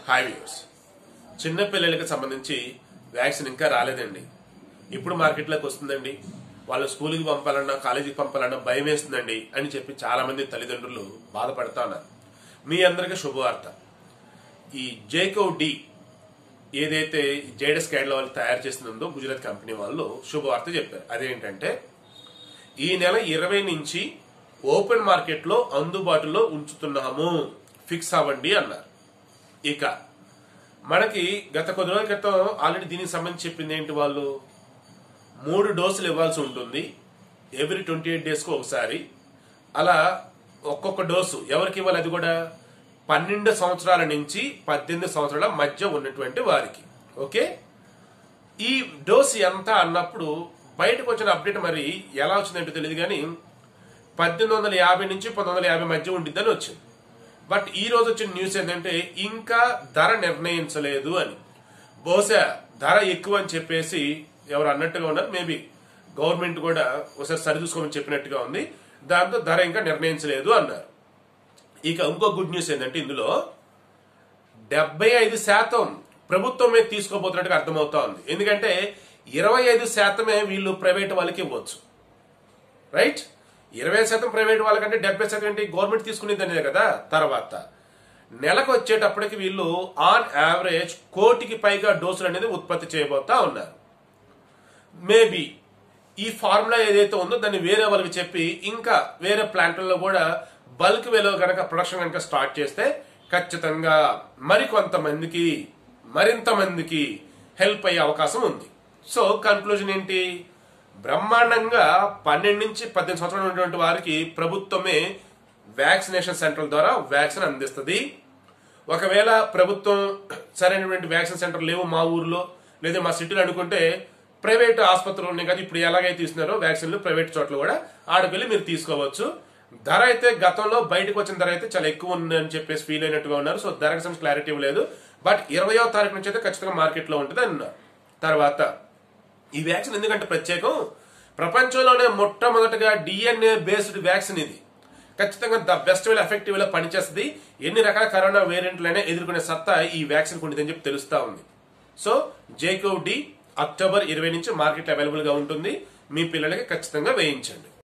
hi views చిన్న పిల్లలకి సంబంధించి వ్యాక్సిన్ ఇంకా రాలేదండి ఇప్పుడు మార్కెట్లోకి వస్తుందండి వాళ్ళు స్కూల్కి పంపాలన్నా కాలేజీకి పంపాలన్నా భయం వేస్తుందండి అని చెప్పి చాలా మంది తల్లిదండ్రులు బాధపడతా ఉన్నారు మీ అందరికీ శుభవార్త ఈ జేకో డి ఏదైతే జైడస్ క్యాడ్ల వాళ్ళు తయారు చేసిందో గుజరాత్ కంపెనీ వాళ్ళు శుభవార్త చెప్పారు అదేంటంటే ఈ నెల ఇరవై నుంచి ఓపెన్ మార్కెట్లో అందుబాటులో ఉంచుతున్నాము ఫిక్స్ అవ్వండి అన్నారు ఇక మనకి గత కొద్ది రోజుల క్రితం ఆల్రెడీ దీనికి సంబంధించి చెప్పింది ఏంటి వాళ్ళు మూడు డోసులు ఇవ్వాల్సి ఉంటుంది ఎవ్రీ ట్వంటీ ఎయిట్ డేస్కి ఒకసారి అలా ఒక్కొక్క డోసు ఎవరికి ఇవ్వాలి అది కూడా పన్నెండు సంవత్సరాల నుంచి పద్దెనిమిది సంవత్సరాల మధ్య ఉన్నటువంటి వారికి ఓకే ఈ డోసు ఎంత అన్నప్పుడు బయటకు వచ్చిన అప్డేట్ మరి ఎలా వచ్చిందంటే తెలియదు కానీ పద్దెనిమిది వందల యాభై నుంచి పంతొమ్మిది వందల యాభై మధ్య ఉండిద్దని వచ్చింది బట్ ఈ రోజు వచ్చిన న్యూస్ ఏంటంటే ఇంకా ధర నిర్ణయించలేదు అని బహుశా ధర ఎక్కువ అని చెప్పేసి ఎవరు అన్నట్టుగా ఉన్నారు మేబీ గవర్నమెంట్ కూడా ఒకసారి సరిచూసుకోమని చెప్పినట్టుగా ఉంది దాంతో ధర ఇంకా నిర్ణయించలేదు అన్నారు ఇక ఇంకో గుడ్ న్యూస్ ఏంటంటే ఇందులో డెబ్బై ఐదు శాతం ప్రభుత్వమే తీసుకోబోతున్నట్టుగా అర్థమవుతా ఉంది ఎందుకంటే ఇరవై ఐదు శాతమే వీళ్ళు ప్రైవేట్ వాళ్ళకి ఇవ్వచ్చు రైట్ ఇరవై శాతం ప్రైవేట్ వాళ్ళకంటే డెబ్బై శాతం ఏంటి గవర్నమెంట్ తీసుకునేదనే కదా తర్వాత నెలకు వచ్చేటప్పటికి వీళ్ళు ఆన్ యావరేజ్ కోటికి పైగా డోసులు అనేది ఉత్పత్తి చేయబోతా ఉన్నారు మేబీ ఈ ఫార్ములా ఏదైతే ఉందో దాన్ని వేరే వాళ్ళకి చెప్పి ఇంకా వేరే ప్లాంట్లలో కూడా బల్క్ వేలో కనుక ప్రొడక్షన్ కనుక స్టార్ట్ చేస్తే ఖచ్చితంగా మరికొంతమందికి మరింత మందికి హెల్ప్ అయ్యే అవకాశం ఉంది సో కన్క్లూజన్ ఏంటి బ్రహ్మాండంగా పన్నెండు నుంచి పద్దెనిమిది సంవత్సరాలు ఉన్నటువంటి వారికి ప్రభుత్వమే వ్యాక్సినేషన్ సెంటర్ల ద్వారా వ్యాక్సిన్ అందిస్తుంది ఒకవేళ ప్రభుత్వం సరైనటువంటి వ్యాక్సిన్ సెంటర్ లేవు మా ఊర్లో లేదా మా సిటీలో అనుకుంటే ప్రైవేట్ ఆసుపత్రులు ఉన్నాయి కదా ఇప్పుడు ఎలాగైతే ఇస్తున్నారో వ్యాక్సిన్లు ప్రైవేట్ చోట్ల కూడా ఆడపిల్లి మీరు తీసుకోవచ్చు ధర అయితే గతంలో బయటకు వచ్చిన ధర అయితే చాలా ఎక్కువ ఉంది అని చెప్పేసి ఫీల్ అయినట్టుగా ఉన్నారు సో ధరకు సంబంధించి క్లారిటీ ఇవ్వలేదు బట్ ఇరవయో తారీఖు నుంచి అయితే ఖచ్చితంగా మార్కెట్లో ఉంటుంది అన్నారు తర్వాత ఈ వ్యాక్సిన్ ఎందుకంటే ప్రత్యేకం ప్రపంచంలోనే మొట్టమొదటిగా డిఎన్ఏ బేస్డ్ వ్యాక్సిన్ ఇది ఖచ్చితంగా ద బెస్ట్ వేలో ఎఫెక్టివ్ వేలో పనిచేస్తుంది ఎన్ని రకాల కరోనా వేరియంట్లైనా ఎదుర్కొనే సత్తా ఈ వ్యాక్సిన్ ఉంటుందని చెప్పి తెలుస్తా ఉంది సో జేకోవ్ డి అక్టోబర్ ఇరవై నుంచి మార్కెట్ అవైలబుల్ గా ఉంటుంది మీ పిల్లలకి ఖచ్చితంగా వేయించండి